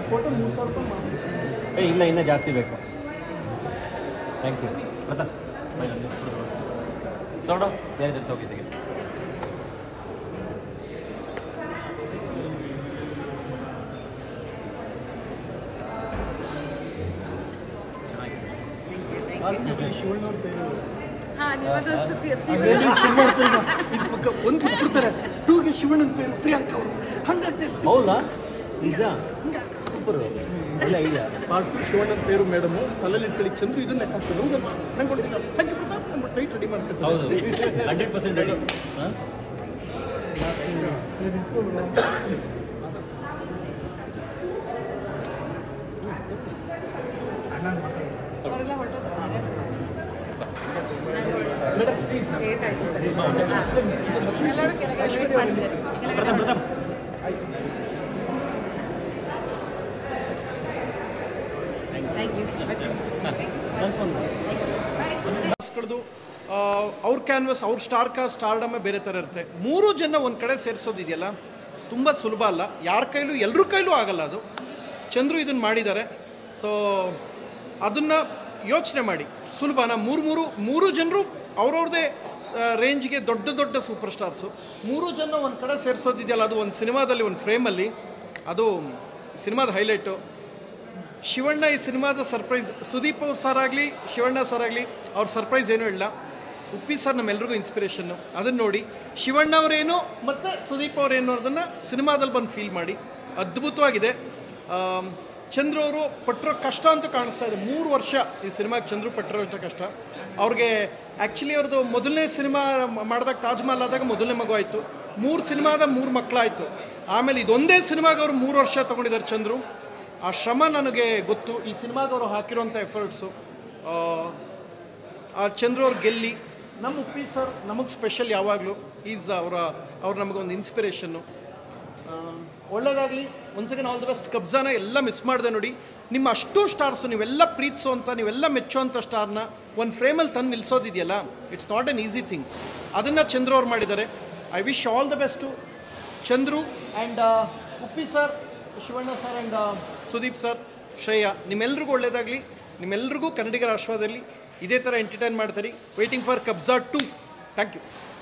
Photo ಮೂರು ಸಾವಿರ ರೂಪಾಯಿ ಮಾತ್ರ ಏ ಇಲ್ಲ ಇನ್ನೂ ಜಾಸ್ತಿ ಬೇಕು ಥ್ಯಾಂಕ್ ಯು ಗೊತ್ತಾ ತಗೊಂಡು ಬೇರೆ ಜೊತೆ ಹೋಗಿ ತೆಗಿ ಶಿವಣ್ಣವ್ರ ಪೇರು ಹಾ ನೀವದೊಂದು ಸುದ್ದಿ ಎಬ್ಸಿ ಅದೇನು ಸಿನಿಮಾ ಇರ್ತಲ್ವಾ? ಇದ್ರ ಪಕ್ಕ ಒಂದು ಬಿಡ್ತಾರೆ ಟೂಗೆ ಶಿವಣ್ಣನ ಪೇರು ಪ್ರಿಯಾಂಕ ಅವರು ಹಂಗಂತೆ ಹೌದಾ ನಿಜ ಸೂಪರು ಒಳ್ಳೆ ಐಡಿಯಾ ಪಾರ್ಟ್ ಟು ಶಿವಣ್ಣನ ಪೇರು ಮೇಡಮು ತಲೆಯಲ್ಲಿ ಇಟ್ಕೊಳ್ಳಿ ಚಂದ್ರು ಇದನ್ನ ಲೆಕ್ಕ ಹಾಕ್ತಾರೆ ಹೌದಮ್ಮ ನಂಗೆ ಕೊಡ್ತೀನಿ ಥ್ಯಾಂಕ್ ಯು ಪ್ರತಾಪ್ ನಮ್ಮ ಟೈಟ್ ರೆಡಿ ಮಾಡ್ತಾರೆ ಹೌದು ಹಂಡ್ರೆಡ್ ಪರ್ಸೆಂಟ್ ರೆಡಿ ಹಾಂ ಅವರೆಲ್ಲ ಹೊರಟೋದು ಮೇಡಮ್ ಪ್ಲೀಸ್ ಲೇಟ್ ಆಯ್ತು ಸರ್ ಎಲ್ಲರೂ ಕೆಳಗಡೆ ವೇಟ್ ಮಾಡ್ತಿದ್ದಾರೆ ಕೆಳಗಡೆ ಪ್ರಥಮ್ ಪ್ರಥಮ್ ಥ್ಯಾಂಕ್ ಯು ಕ್ಲಾಸ್ಗಳದು ಅವ್ರ ಕ್ಯಾನ್ವಸ್ ಅವ್ರ ಸ್ಟಾರ್ ಕಾಸ್ಟ್ ಸ್ಟಾರ್ಡಮೇ ಬೇರೆ ಥರ ಇರುತ್ತೆ ಮೂರು ಜನ ಒಂದು ಕಡೆ ಸೇರಿಸೋದಿದೆಯಲ್ಲ ತುಂಬ ಸುಲಭ ಅಲ್ಲ ಯಾರ ಕೈಲೂ ಎಲ್ಲರ ಕೈಲೂ ಆಗಲ್ಲ ಅದು ಚಂದ್ರು ಇದನ್ನು ಮಾಡಿದ್ದಾರೆ ಸೊ ಅದನ್ನು ಯೋಚನೆ ಮಾಡಿ ಸುಲಭನ ಮೂರು ಮೂರು ಮೂರು ಜನರು ಅವ್ರವ್ರದ್ದೇ ರೇಂಜ್ಗೆ ದೊಡ್ಡ ದೊಡ್ಡ ಸೂಪರ್ ಸ್ಟಾರ್ಸು ಮೂರು ಜನ ಒಂದು ಕಡೆ ಸೇರಿಸೋದಿದೆಯಲ್ಲ ಅದು ಒಂದು ಸಿನಿಮಾದಲ್ಲಿ ಒಂದು ಫ್ರೇಮಲ್ಲಿ ಅದು ಸಿನಿಮಾದ ಹೈಲೈಟು ಶಿವಣ್ಣ ಈ ಸಿನಿಮಾದ ಸರ್ಪ್ರೈಸ್ ಸುದೀಪ್ ಅವ್ರ ಸರ್ ಆಗಲಿ ಶಿವಣ್ಣ ಸರ್ ಆಗಲಿ ಅವ್ರ ಸರ್ಪ್ರೈಸ್ ಏನೂ ಇಲ್ಲ ಉಪ್ಪಿ ಸರ್ ನಮ್ಮೆಲ್ರಿಗೂ ಇನ್ಸ್ಪಿರೇಷನ್ನು ಅದನ್ನು ನೋಡಿ ಶಿವಣ್ಣ ಅವರೇನು ಮತ್ತು ಸುದೀಪ್ ಅವರೇನು ಅನ್ನೋದನ್ನು ಸಿನಿಮಾದಲ್ಲಿ ಬಂದು ಫೀಲ್ ಮಾಡಿ ಅದ್ಭುತವಾಗಿದೆ ಆಮ್, ಚಂದ್ರು ಅವರು ಪಟ್ಟಿರೋ ಕಷ್ಟ ಅಂತೂ ಕಾಣಿಸ್ತಾ ಇದೆ ಮೂರು ವರ್ಷ ಈ ಸಿನಿಮಾಗೆ ಚಂದ್ರು ಪಟ್ಟಿರೋ ಕಷ್ಟ ಅವ್ರಿಗೆ ಆ್ಯಕ್ಚುಲಿ ಅವ್ರದ್ದು ಮೊದಲನೇ ಸಿನಿಮಾ ಮಾಡಿದಾಗ ತಾಜ್ ಮಹಲ್ ಆದಾಗ ಮೊದಲನೇ ಮಗು ಆಯಿತು ಮೂರು ಸಿನಿಮಾದ ಮೂರು ಮಕ್ಕಳಾಯಿತು ಆಮೇಲೆ ಇದೊಂದೇ ಸಿನಿಮಾಗೆ ಅವರು ಮೂರು ವರ್ಷ ತೊಗೊಂಡಿದ್ದಾರೆ ಚಂದ್ರು ಆ ಶ್ರಮ ನನಗೆ ಗೊತ್ತು ಈ ಸಿನಿಮಾಗೆ ಅವರು ಹಾಕಿರುವಂಥ ಎಫರ್ಟ್ಸು ಆ ಚಂದ್ರು ಅವ್ರು ಗೆಲ್ಲಿ ನಮ್ಮ ಉಪ್ಪಿ ಸರ್ ನಮಗೆ ಸ್ಪೆಷಲ್ ಯಾವಾಗಲೂ ಈಸ್ ಅವರ ಅವ್ರು ನಮಗೊಂದು ಇನ್ಸ್ಪಿರೇಷನ್ನು ಒಳ್ಳೇದಾಗಲಿ once again all the best ಕಬ್ಜಾನ ಎಲ್ಲ ಮಿಸ್ ಮಾಡಿದೆ ನೋಡಿ ನಿಮ್ಮ ಅಷ್ಟು ಸ್ಟಾರ್ಸು ನೀವೆಲ್ಲ ಪ್ರೀತಿಸೋಂಥ ನೀವೆಲ್ಲ ಮೆಚ್ಚೋಂಥ ಸ್ಟಾರ್ನ ಒಂದು ಫ್ರೇಮಲ್ಲಿ ತಂದು ನಿಲ್ಲಿಸೋದಿದೆಯಲ್ಲ it's not an easy thing ಅದನ್ನು ಚಂದ್ರು ಅವ್ರು ಮಾಡಿದ್ದಾರೆ I wish all the best Chandru and Uppi sir Shivanna sir and Sudeep sir Shreya ನಿಮ್ಮೆಲ್ರಿಗೂ ಒಳ್ಳೇದಾಗಲಿ ನಿಮ್ಮೆಲ್ರಿಗೂ ಕನ್ನಡಿಗರ ಆಶ್ವಾದಲ್ಲಿ ಇದೇ ಥರ ಎಂಟರ್ಟೈನ್ ಮಾಡ್ತಾರೆ waiting for Kabzaa too thank you